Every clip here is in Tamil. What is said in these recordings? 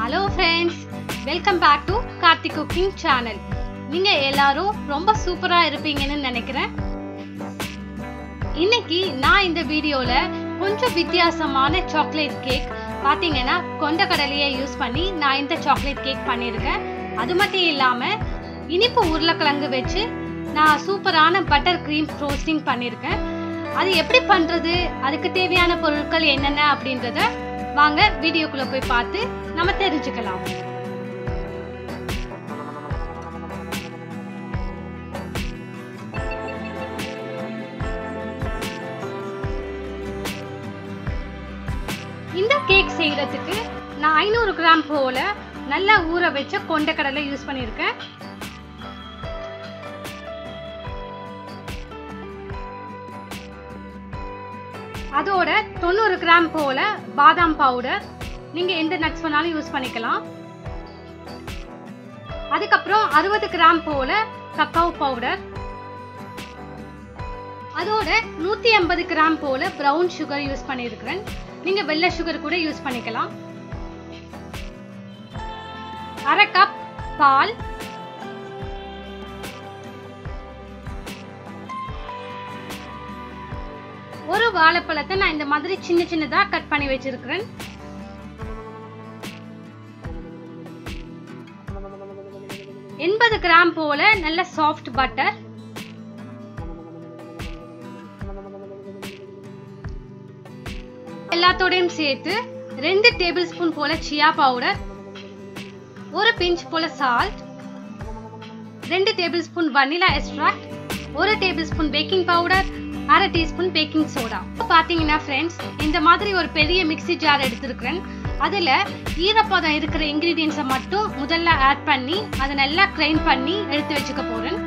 hello friends welcome back to Karthik cooking channel நீங்க எல்லாரும் ரொம்ப சூப்பரா இருப்பீங்கன்னு நினைக்கிறேன் இன்னைக்கு நான் இந்த வீடியோல கொஞ்சம் வித்தியாசமான சாக்லேட் கேக் பாத்தீங்கன்னா கொண்டக்கடலையை யூஸ் பண்ணி நான் இந்த சாக்லேட் கேக் பண்ணியிருக்கேன் அது மட்டும் இல்லாம இனிப்பு உருளைக்கிழங்கு வச்சு நான் சூப்பரான பட்டர் க்ரீம் ரோஸ்டிங் பண்ணியிருக்கேன் அது எப்படி பண்றது அதுக்கு தேவையான பொருட்கள் என்னென்ன அப்படின்றத வாங்க வீடியோக்குள்ள போய் பார்த்து நம்ம தெரிஞ்சுக்கலாம் இந்த கேக் செய்யறதுக்கு நான் ஐநூறு கிராம் போல நல்லா ஊற வச்ச கொண்டக்கடலை யூஸ் பண்ணியிருக்கேன் அதோட தொண்ணூறு கிராம் போல பாதாம் பவுடர் நீங்க எந்த நட்ஸ் வேணாலும் யூஸ் பண்ணிக்கலாம் அதுக்கப்புறம் அறுபது கிராம் போல கக்காவ் பவுடர் அதோட நூத்தி ஐம்பது கிராம் போல பிரவுன் சுகர் யூஸ் பண்ணியிருக்கிறேன் நீங்க வெள்ளை சுகர் கூட யூஸ் பண்ணிக்கலாம் அரை கப் பால் ஒரு வாழைப்பழத்தை நான் இந்த மாதிரி சின்ன சின்னதா கட் பண்ணி வச்சிருக்கிறேன் எண்பது கிராம் போல நல்ல சாஃப்ட் பட்டர் எல்லாத்தோடையும் சேர்த்து ரெண்டு டேபிள் ஸ்பூன் போல சியா பவுடர் ஒரு பிஞ்ச் போல சால்ட் ரெண்டு டேபிள் ஸ்பூன் வனிலா எக்ஸ்ட்ராக்ட் ஒரு டேபிள் ஸ்பூன் பேக்கிங் பவுடர் அரை டீஸ்பூன் பேக்கிங் சோடா பாத்தீங்கன்னா ஃப்ரெண்ட்ஸ் இந்த மாதிரி ஒரு பெரிய மிக்ஸி ஜார் எடுத்திருக்கிறேன் அதுல ஈரப்பதம் இருக்கிற இன்கிரீடியன்ஸை மட்டும் முதல்ல ஆட் பண்ணி அதை நல்லா கிரைண்ட் பண்ணி எடுத்து வச்சுக்க போறேன்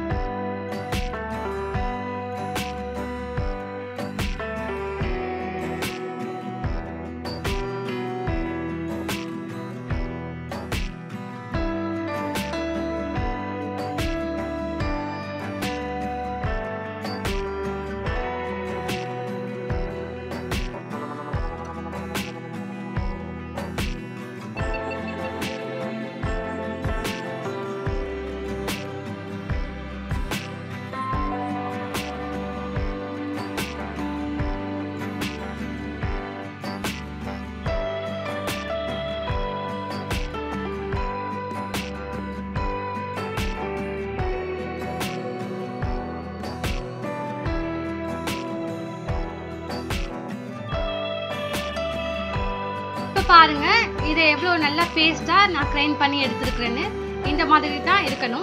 இப்போ பாருங்க இதை எவ்வளோ நல்லா பேஸ்டா நான் கிரைண்ட் பண்ணி எடுத்துருக்கிறேன்னு இந்த மாதிரி தான் இருக்கணும்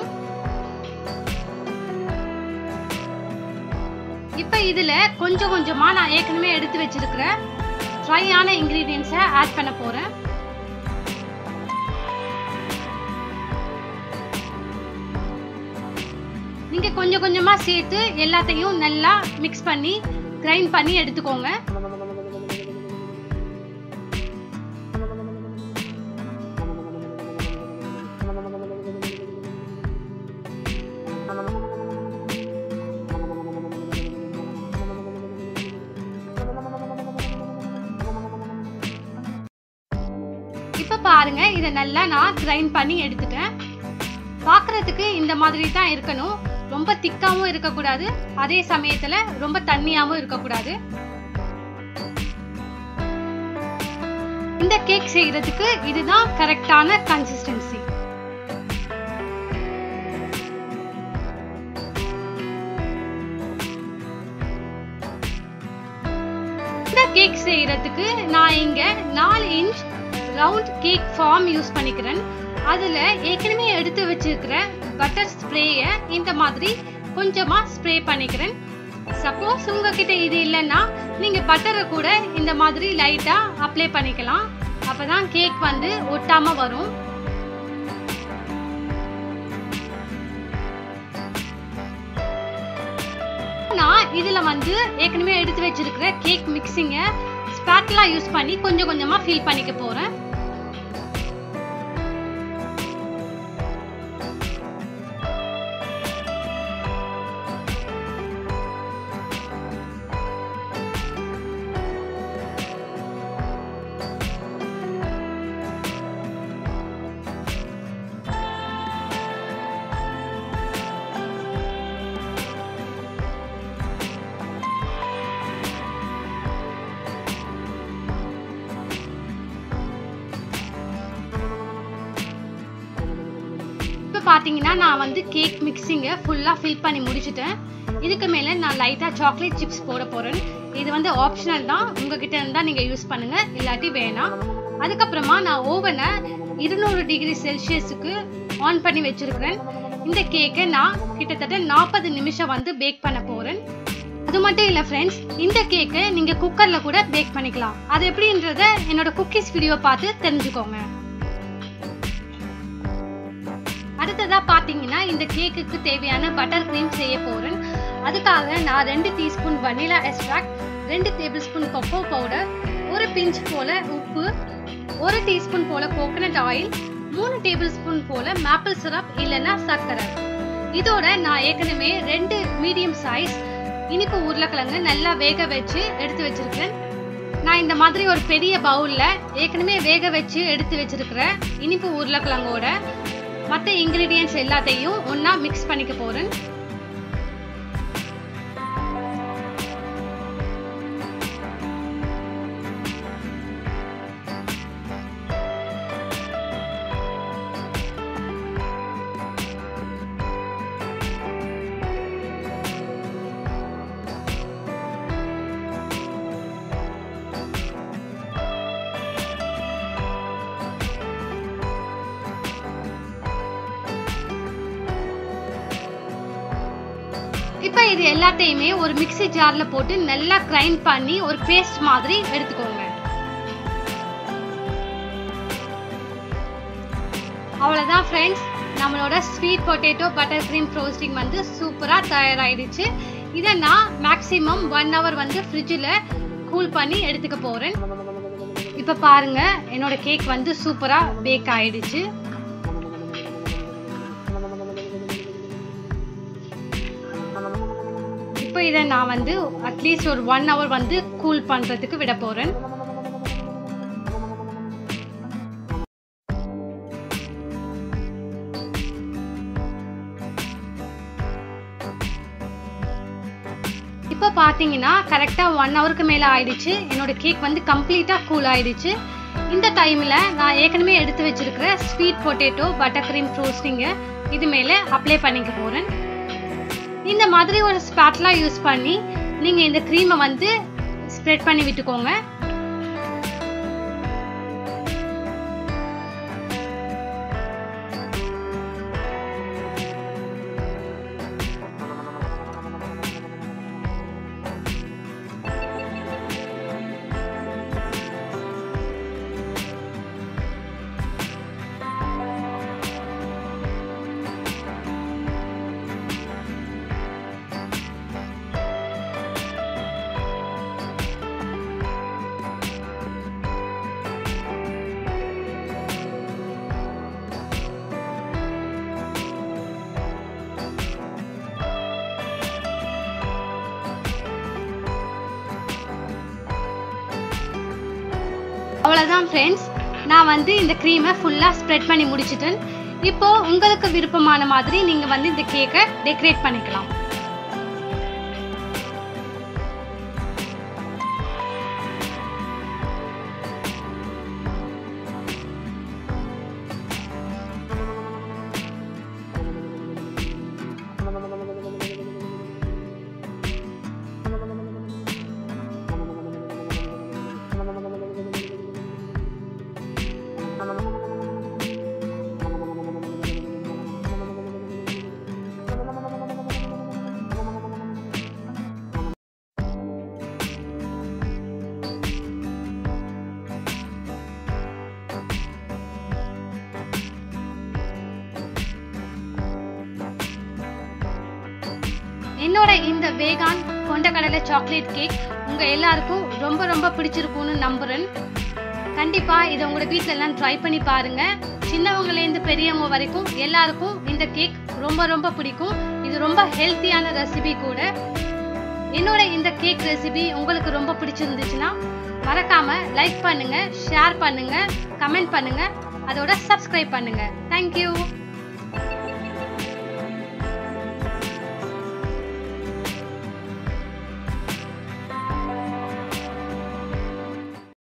இப்போ இதுல கொஞ்சம் கொஞ்சமா நான் ஏற்கனவே எடுத்து வச்சிருக்கிற ட்ரையான இன்கிரீடியன்ஸை ஆட் பண்ண போறேன் நீங்க கொஞ்சம் கொஞ்சமா சேர்த்து எல்லாத்தையும் நல்லா மிக்ஸ் பண்ணி கிரைண்ட் பண்ணி எடுத்துக்கோங்க இப்ப பாருங்க இதை நல்லா நான் கிரைண்ட் பண்ணி எடுத்துட்டேன் பார்க்கறதுக்கு இந்த மாதிரி தான் இருக்கணும் ரொம்ப திக்காவும் இருக்கக்கூடாது அதே சமயத்துல ரொம்ப தண்ணியாவும் இருக்கக்கூடாது இந்த கேக் செய்யறதுக்கு இதுதான் கரெக்டான கன்சிஸ்டன்சி இந்த கேக் செய்யறதுக்கு நான் இங்க நாலு inch round cake form use பண்ணிக்கிறேன் அதுல ஏற்கனவே எடுத்து வச்சிருக்கிற பட்டர் ஸ்ப்ரேய இந்த மாதிரி கொஞ்சமா ஸ்ப்ரே பண்ணிக்கிறேன் சப்போஸ் உங்ககிட்ட இது இல்லைன்னா நீங்க பட்டரை கூட இந்த மாதிரி லைட்டா அப்ளை பண்ணிக்கலாம் அப்பதான் கேக் வந்து ஒட்டாம வரும் நான் இதுல வந்து ஏற்கனவே எடுத்து வச்சிருக்கிற கேக் மிக்சிங்க ஸ்பாட்லா யூஸ் பண்ணி கொஞ்சம் கொஞ்சமா ஃபில் பண்ணிக்க போறேன் பார்த்தீங்கன்னா நான் வந்து கேக் மிக்சிங்கை ஃபுல்லாக ஃபில் பண்ணி முடிச்சிட்டேன் இதுக்கு மேலே நான் லைட்டாக சாக்லேட் சிப்ஸ் போட போகிறேன் இது வந்து ஆப்ஷனல் தான் உங்ககிட்ட இருந்தால் நீங்கள் யூஸ் பண்ணுங்கள் இல்லாட்டி வேணாம் அதுக்கப்புறமா நான் ஓவனை இருநூறு டிகிரி செல்சியஸுக்கு ஆன் பண்ணி வச்சிருக்கிறேன் இந்த கேக்கை நான் கிட்டத்தட்ட நாற்பது நிமிஷம் வந்து பேக் பண்ண போகிறேன் அது மட்டும் இல்லை ஃப்ரெண்ட்ஸ் இந்த கேக்கை நீங்கள் குக்கரில் கூட பேக் பண்ணிக்கலாம் அது எப்படின்றத என்னோட குக்கீஸ் வீடியோ பார்த்து தெரிஞ்சுக்கோங்க அடுத்ததா பாத்தீங்கன்னா இந்த கேக்குக்கு தேவையான பட்டர் க்ரீம் செய்ய போறேன் அதுக்காக நான் ரெண்டு டீஸ்பூன் வனிலா எக்ஸ்ட்ராக்ட் ரெண்டு டேபிள் ஸ்பூன் கொக்கோ பவுடர் ஒரு பிஞ்ச் போல உப்பு ஒரு டீஸ்பூன் போல கோகனட் ஆயில் மூணு டேபிள் ஸ்பூன் போல மேப்பிள் சிரப் இல்லைன்னா சர்க்கரை இதோட நான் ஏற்கனவே ரெண்டு மீடியம் சைஸ் இனிப்பு உருளைக்கிழங்கு நல்லா வேக வச்சு எடுத்து வச்சிருக்கேன் நான் இந்த மாதிரி ஒரு பெரிய பவுல்ல ஏற்கனவே வேக வச்சு எடுத்து வச்சிருக்கிற இனிப்பு உருளைக்கிழங்கோட மற்ற இன்கிரீடியன்ஸ் எல்லாத்தையும் ஒன்றா மிக்ஸ் பண்ணிக்க போகிறேன் இப்போ இது எல்லாத்தையுமே ஒரு மிக்ஸி ஜார்ல போட்டு நல்லா கிரைண்ட் பண்ணி ஒரு பேஸ்ட் மாதிரி எடுத்துக்கோங்க அவ்வளோதான் ஃப்ரெண்ட்ஸ் நம்மளோட sweet potato butter cream frosting வந்து சூப்பராக தயாராகிடுச்சு இதை நான் மேக்ஸிமம் ஒன் ஹவர் வந்து ஃப்ரிட்ஜில் கூல் பண்ணி எடுத்துக்க போகிறேன் இப்போ பாருங்க என்னோட கேக் வந்து சூப்பராக பேக் ஆயிடுச்சு இப்போ இதை நான் வந்து அட்லீஸ்ட் ஒரு ஒன் ஹவர் வந்து கூல் பண்ணுறதுக்கு விட போகிறேன் இப்போ பார்த்தீங்கன்னா கரெக்டாக ஒன் ஹவருக்கு மேலே ஆயிடுச்சு என்னோட கேக் வந்து கம்ப்ளீட்டாக கூல் ஆயிடுச்சு இந்த டைமில் நான் ஏற்கனவே எடுத்து வச்சிருக்கிற ஸ்வீட் பொட்டேட்டோ பட்டர் க்ரீம் ஃப்ரோஸ்டிங்கை இது மேலே அப்ளை பண்ணிக்க போகிறேன் இந்த மாதிரி ஒரு ஸ்பாட்லாம் யூஸ் பண்ணி நீங்கள் இந்த க்ரீமை வந்து ஸ்ப்ரெட் பண்ணி விட்டுக்கோங்க அவ்வளோதான் ஃப்ரெண்ட்ஸ் நான் வந்து இந்த க்ரீமை ஃபுல்லாக ஸ்ப்ரெட் பண்ணி முடிச்சிட்டேன் இப்போ உங்களுக்கு விருப்பமான மாதிரி நீங்கள் வந்து இந்த கேக்கை டெக்கரேட் பண்ணிக்கலாம் என்னோட இந்த வேகான் கொண்டக்கடலை சாக்லேட் கேக் உங்க எல்லாருக்கும் ரொம்ப ரொம்ப பிடிச்சிருக்கும்னு நம்புறேன் கண்டிப்பா இதை உங்களோட வீட்ல எல்லாம் ட்ரை பண்ணி பாருங்க சின்னவங்கலேருந்து பெரியவங்க வரைக்கும் எல்லாருக்கும் இந்த கேக் ரொம்ப ரொம்ப பிடிக்கும் இது ரொம்ப ஹெல்த்தியான ரெசிபி கூட என்னோட இந்த கேக் ரெசிபி உங்களுக்கு ரொம்ப பிடிச்சிருந்துச்சுன்னா மறக்காம லைக் பண்ணுங்க ஷேர் பண்ணுங்க கமெண்ட் பண்ணுங்க அதோட சப்ஸ்கிரைப் பண்ணுங்க தேங்க்யூ